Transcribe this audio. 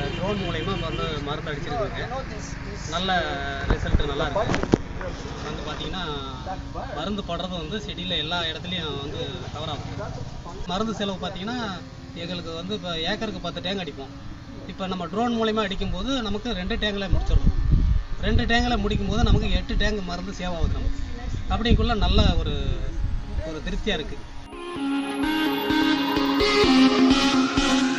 drone மூலயமா வந்து மருந்து அடிச்சிருக்குங்க நல்ல ரிசல்ட் நல்லா இருக்கு வந்து பார்த்தீங்கன்னா மருந்து போடுறது வந்து செடியில் எல்லா இடத்துலையும் வந்து கவர் ஆகும் மருந்து செலவு பார்த்தீங்கன்னா எங்களுக்கு வந்து இப்போ ஏக்கருக்கு பத்து டேங்க் அடிப்போம் இப்போ நம்ம ட்ரோன் மூலயமா அடிக்கும்போது நமக்கு ரெண்டு டேங்கில் முடிச்சிடணும் ரெண்டு டேங்கில் முடிக்கும்போது நமக்கு எட்டு டேங்க் மருந்து சேவ் ஆகுது நமக்கு அப்படிங்குள்ள நல்ல ஒரு ஒரு திருப்தியாக இருக்குது